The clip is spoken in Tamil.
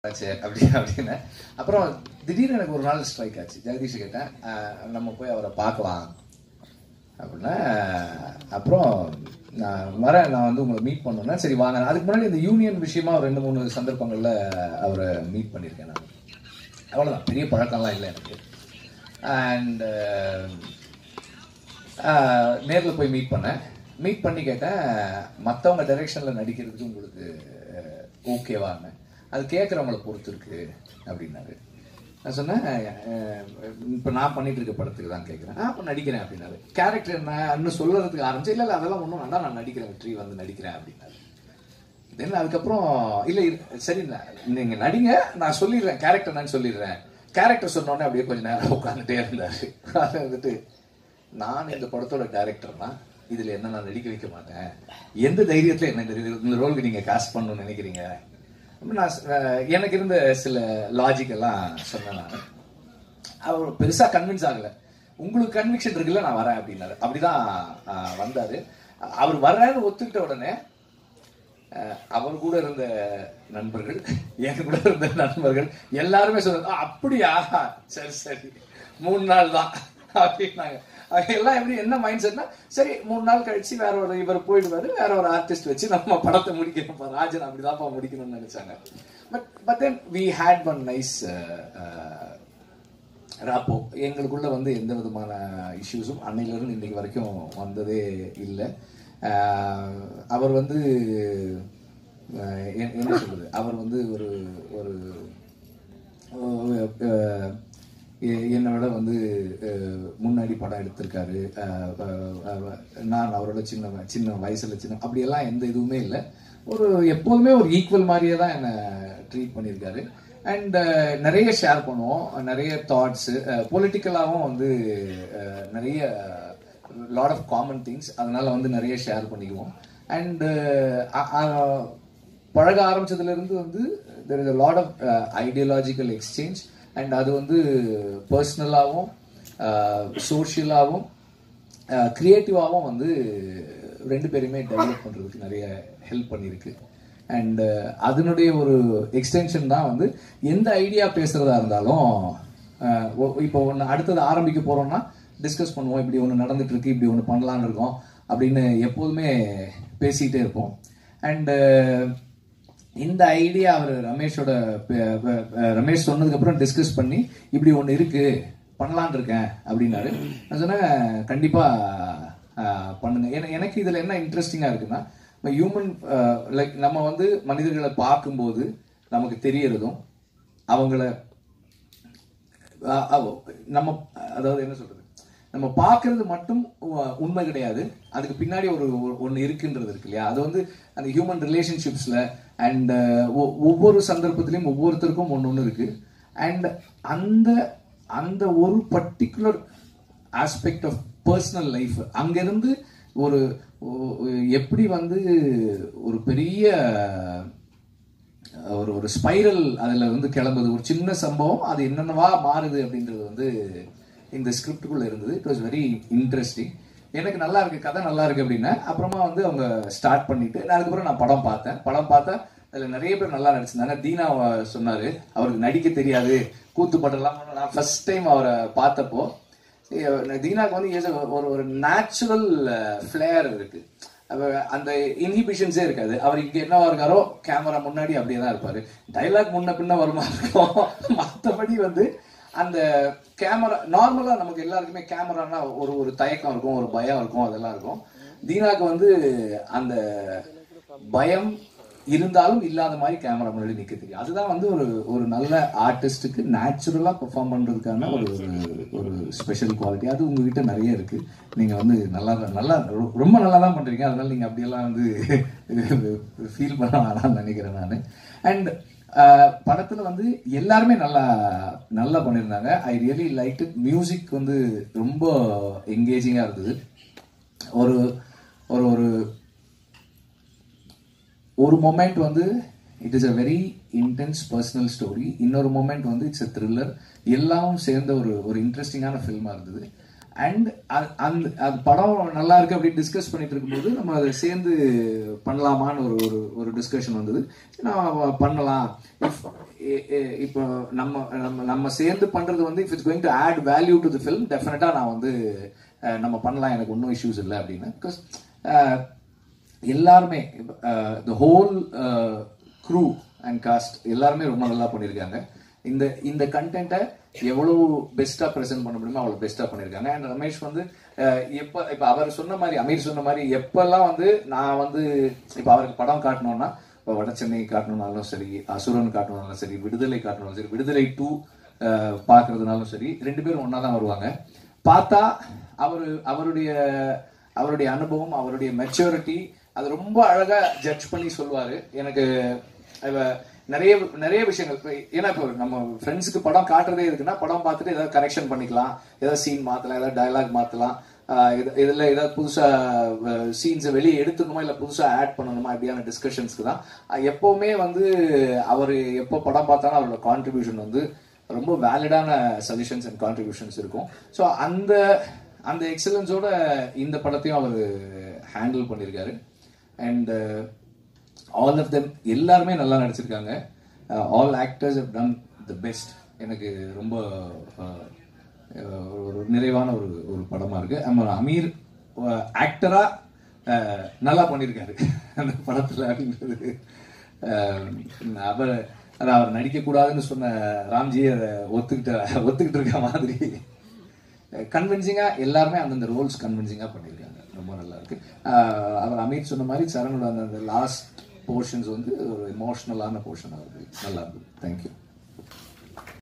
ஆச்சு அப்படி அப்படின்னு அப்புறம் திடீர்னு எனக்கு ஒரு நாள் ஸ்ட்ரைக் ஆச்சு ஜெகதீஷ் கேட்டேன் அஹ், நம்ம போய் அவரை பார்க்கலாம் அப்படின்னா அப்புறம் நான் வரேன் நான் வந்து உங்களை மீட் பண்ணணும்னா சரி வாங்க அதுக்கு முன்னாடி இந்த யூனியன் விஷயமா ஒரு ரெண்டு மூணு சந்தர்ப்பங்கள்ல அவரை மீட் பண்ணியிருக்கேன் நான் அவ்வளோதான் பெரிய பழக்கம்லாம் இல்லை எனக்கு அண்ட் நேரில் போய் மீட் பண்ணேன் மீட் பண்ணி கேட்டேன் மற்றவங்க டைரெக்ஷனில் நடிக்கிறதுக்கு உங்களுக்கு ஓகேவான்னு அது கேட்குறவங்கள பொறுத்து இருக்கு அப்படின்னாரு நான் சொன்னேன் இப்போ நான் பண்ணிட்டு இருக்க படத்துக்கு தான் கேட்குறேன் அப்போ நடிக்கிறேன் அப்படின்னாரு கேரக்டர் என்ன இன்னும் சொல்றதுக்கு ஆரம்பிச்சு இல்லை இல்லை அதெல்லாம் ஒன்றும் வேண்டாம் நான் நடிக்கிறேன் வெற்றி வந்து நடிக்கிறேன் அப்படின்னாரு தென் அதுக்கப்புறம் இல்லை இரு- சரி நான் நீங்க நடிங்க நான் சொல்லிடுறேன் கேரக்டர் நான் சொல்லிடுறேன் கேரக்டர் சொன்னோடனே அப்படியே கொஞ்ச நேரம் உட்காந்துட்டே இருந்தாரு அது வந்துட்டு நான் இந்த படத்தோட டைரக்டர்னா இதுல என்ன நான் நடிக்க வைக்க மாட்டேன் எந்த தைரியத்துல என்ன இந்த இந்த ரோலுக்கு நீங்க காஸ்ட் பண்ணணும்னு நினைக்கிறீங்க அப்ப நான் சொ- அஹ் எனக்கு இருந்த சில லாஜிக் எல்லாம் சொன்னேன் நான் அவர் பெருசா கன்வின்ஸ் ஆகல உங்களுக்கு கன்விக்ஷன் இருக்குல்ல நான் வரேன் அப்படின்னாரு அப்படிதான் ஆஹ், வந்தாரு அவர் வர்றேன்னு ஒத்துக்கிட்ட உடனே அஹ், அவர் கூட இருந்த நண்பர்கள் என் கூட இருந்த நண்பர்கள் எல்லாருமே சொன்னாங்க "ஆ, அப்படியா சரி சரி மூணு நாள் தான் அப்படின்னாங்க அவங்க எல்லாம் எப்படி என்ன மைண்ட் செட்னா சரி மூணு நாள் கழிச்சு வேற ஒரு இவர் போயிடுவாரு வேற ஒரு ஆர்டிஸ்ட் வச்சு நம்ம படத்தை முடிக்கணும்ப்பா ராஜன் அப்படிதான்ப்பா முடிக்கணும்னு நினைச்சாங்க but but then we had one nice rapport எங்களுக்குள்ள வந்து எந்த விதமான இஷ்யூஸும் அன்னையிலிருந்து இன்னைக்கு வரைக்கும் வந்ததே இல்லை அவர் வந்து அஹ், என்ன என்ன சொல்றது அவர் வந்து ஒரு ஒரு அஹ், எ- என்னை விட வந்து அஹ், முன்னாடி படம் எடுத்திருக்காரு அஹ், அஹ், அஹ், நான் அவரோட சின்ன சின்ன வயசுல சின்ன அப்படியெல்லாம் எந்த இதுவுமே இல்லை ஒரு எப்போதுமே ஒரு ஈக்குவல் மாதிரியே தான் என்னை ட்ரீட் பண்ணியிருக்காரு அண்ட் நிறைய ஷேர் பண்ணுவோம் நிறைய தாட்ஸ் பொலிட்டிக்கலாகவும் வந்து அஹ், நிறைய லாட் ஆஃப் காமன் திங்ஸ் அதனால வந்து நிறைய ஷேர் பண்ணிக்குவோம் அண்ட் பழக ஆரம்பிச்சதுல இருந்து வந்து there is a lot of ideological exchange and அது வந்து பர்சனலாகவும் சோஷியலாகவும் க்ரியேட்டிவாகவும் வந்து ரெண்டு பேருமே டெவலப் பண்ணுறதுக்கு நிறைய ஹெல்ப் பண்ணியிருக்கு அண்ட் அதனுடைய ஒரு எக்ஸ்டென்ஷன் தான் வந்து எந்த ஐடியா பேசுறதா இருந்தாலும் அஹ், ஒ- இப்போ ஒன்று அடுத்தது ஆரம்பிக்க போறோம்னா டிஸ்கஸ் பண்ணுவோம் இப்படி ஒன்று நடந்துட்டு இருக்கு இப்படி ஒன்று பண்ணலான்னு இருக்கோம் அப்படின்னு எப்போதுமே பேசிக்கிட்டே இருப்போம் அண்டு இந்த ஐடியா அவர் ரமேஷோட ப- ப- ப- ரமேஷ் சொன்னதுக்கு அப்புறம் டிஸ்கஸ் பண்ணி இப்படி ஒன்று இருக்கு பண்ணலான் இருக்கேன் அப்படின்னாரு நான் சொன்னேன் கண்டிப்பா ஆஹ், பண்ணுங்க ஏன்னா எனக்கு இதுல என்ன இன்ட்ரெஸ்டிங்கா இருக்குன்னா ஹியூமன் லைக் நம்ம வந்து மனிதர்களை பார்க்கும்போது நமக்கு தெரியறதும் அவங்கள அஹ் அவ- நம்ம அதாவது என்ன சொல்றது நம்ம பார்க்கிறது மட்டும் உ- உண்மை கிடையாது அதுக்கு பின்னாடி ஒரு ஒரு- ஒண்ணு இருக்குன்றது இருக்கு இல்லையா அது வந்து அந்த ஹியூமன் ரிலேஷன்ஷிப்ஸ்ல அண்ட் ஒவ்வொரு சந்தர்ப்பத்திலையும் ஒவ்வொருத்தருக்கும் ஒன்று ஒன்று இருக்கு அண்ட் அந்த அந்த ஒரு particular aspect of personal life அங்கிருந்து ஒரு ஒ- எப்படி வந்து ஒரு பெரிய ஒரு ஒரு ஸ்பைரல் அதுல வந்து கிளம்புது ஒரு சின்ன சம்பவம் அது என்னென்னவா மாறுது அப்படின்றது வந்து இந்த ஸ்கிரிப்டுக்குள்ள இருந்தது இட் வாஸ் வெரி இன்ட்ரெஸ்டிங் எனக்கு நல்லா இருக்கு கதை நல்லா இருக்கு அப்படின்னா அப்புறமா வந்து அவங்க ஸ்டார்ட் பண்ணிட்டு நான் அதுக்கப்புறம் நான் படம் பார்த்தேன் படம் பார்த்தா அதுல நிறைய பேர் நல்லா நடிச்சிருந்தாங்க தீனா அவ- சொன்னாரு அவருக்கு நடிக்க தெரியாது கூத்து பட்டெல்லாம் நான் ஃபர்ஸ்ட் டைம் அவரை பார்த்தப்போ சரி, தீனாக்கு வந்து is a- ஒரு ஒரு நேச்சுரல் ஃபிளேர் இருக்கு அவ அந்த இன்ஹிபிஷன்ஸே இருக்காது அவர் இங்க என்னவா இருக்காரோ கேமரா முன்னாடி அப்படியே தான் இருப்பாரு டைலாக் முன்ன பின்ன வருமா இருக்கும் மற்றபடி வந்து அந்த கேமரா நார்மலா நமக்கு எல்லாருக்குமே கேமரானா ஒரு ஒரு தயக்கம் இருக்கும் ஒரு பயம் இருக்கும் அதெல்லாம் இருக்கும் தீனாக்கு வந்து அந்த பயம் இருந்தாலும் இல்லாத மாதிரி கேமரா முன்னாடி நிக்க தெரியும் அதுதான் வந்து ஒரு ஒரு நல்ல ஆர்டிஸ்டுக்கு நேச்சுரலா பெர்ஃபார்ம் பண்றதுக்கான ஒரு ஒரு- ஒரு ஸ்பெஷல் குவாலிட்டி அது உங்ககிட்ட நிறைய இருக்கு நீங்க வந்து நல்லா தான்- நல்லா ரொ- ரொம்ப நல்லா தான் பண்றீங்க அதனால நீங்க அப்படியெல்லாம் வந்து ஃபீல் பண்ண வேணாம்னு நினைக்கிறேன் நான் அண்ட் படத்துல வந்து எல்லாருமே நல்லா நல்லா பண்ணியிருந்தாங்க I really like it music வந்து ரொம்ப என்கேஜிங்கா இருந்தது ஒரு ஒரு ஒரு ஒரு மொமெண்ட் வந்து it is a very intense personal story இன்னொரு மொமெண்ட் வந்து இட்ஸ் அ த்ரில்லர் எல்லாமும் சேர்ந்த ஒரு ஒரு இன்ட்ரெஸ்டிங்கான ஃபில்மா இருந்தது அண்ட் அந்த அது படம் நல்லா இருக்கு அப்படின்னு டிஸ்கஸ் பண்ணிட்டு இருக்கும்போது நம்ம அதை சேர்ந்து பண்ணலாமான்னு ஒரு ஒரு ஒரு டிஸ்கஷன் வந்தது நான் பண்ணலாம் If, எ- எ- இப்போ நம்ம நம்ம நம்ம சேர்ந்து பண்றது வந்து if it's going to add value to the film டெஃபினட்டா நான் வந்து அஹ், நம்ம பண்ணலாம் எனக்கு ஒன்றும் இஷ்யூஸ் இல்லை அப்படின்னு பிகாஸ் எல்லாருமே the whole crew and cast எல்லாருமே ரொம்ப நல்லா பண்ணியிருக்காங்க இந்த இந்த கண்டென்ட்டை எவ்வளவு பெஸ்ட்டாக ப்ரெசென்ட் பண்ண முடியுமோ அவ்வளோ பெஸ்ட்டாக பண்ணியிருக்காங்க அண்ட் ரமேஷ் வந்து அஹ், எப்போ இப்போ அவர் சொன்ன மாதிரி அமீர் சொன்ன மாதிரி எப்பெல்லாம் வந்து நான் வந்து இப்போ அவருக்கு படம் காட்டணும்னா இப்போ வட சென்னை காட்டணும்னாலும் சரி அசுரன் காட்டணும்னாலும் சரி விடுதலை காட்டணும்னாலும் சரி விடுதலை டூ பார்க்கறதுனாலும் சரி ரெண்டு பேரும் ஒன்றா தான் வருவாங்க பார்த்தா அவர் அவருடைய அவருடைய அனுபவம் அவருடைய மெச்சூரிட்டி அது ரொம்ப அழகா ஜட்ஜ் பண்ணி சொல்லுவாரு எனக்கு இவ நிறைய நிறைய விஷயங்கள் இப்ப ஏன்னா இப்போ நம்ம ஃப்ரெண்ட்ஸுக்கு படம் காட்டுறதே இருக்குன்னா படம் பார்த்துட்டு ஏதாவது கரெக்ஷன் பண்ணிக்கலாம் ஏதாவது சீன் மாத்தலாம் ஏதாவது டயலாக் மாத்தலாம் ஆஹ் இது- இதுல ஏதாவது புதுசா சீன்ஸை வெளியே எடுத்துக்கணுமா இல்ல புதுசா ஆட் பண்ணணுமா இப்படியான டிஸ்கஷன்ஸ்க்கு தான் ஆஹ் எப்பவுமே வந்து அவர் எப்போ படம் பார்த்தாலும் அவரோட கான்ட்ரிபியூஷன் வந்து ரொம்ப வேலிடான சஜஷன்ஸ் அண்ட் கான்ட்ரிபியூஷன்ஸ் இருக்கும் ஸோ அந்த அந்த எக்ஸலன்ஸோட இந்த படத்தையும் அவர் ஹேண்டில் பண்ணியிருக்காரு அண்ட் ஆல் ஆஃப் தெம் எல்லாருமே நல்லா நடிச்சிருக்காங்க all actors have done the best எனக்கு ரொம்ப அஹ், அஹ், ஒரு நிறைவான ஒரு ஒரு படமா இருக்கு நம்ம அமீர் ஆக்டரா நல்லா பண்ணியிருக்காரு அந்த படத்துல அப்படின்றது அஹ், அவர் அது அவர் நடிக்கக்கூடாதுன்னு சொன்ன ராம்ஜி அதை ஒத்துக்கிட்ட ஒத்துக்கிட்டு இருக்க மாதிரி கன்வின்சிங்கா எல்லாருமே அந்தந்த ரோல்ஸ் கன்வின்சிங்கா பண்ணியிருக்காங்க ரொம்ப நல்லா இருக்கு ஆஹ் அவர் அமீர் சொன்ன மாதிரி சரணோட அந்த லாஸ்ட் போர்ஷன்ஸ் வந்து ஒரு எமோஷனலான போர்ஷன் அவருக்கு நல்லா இருந்தது தேங்க்யூ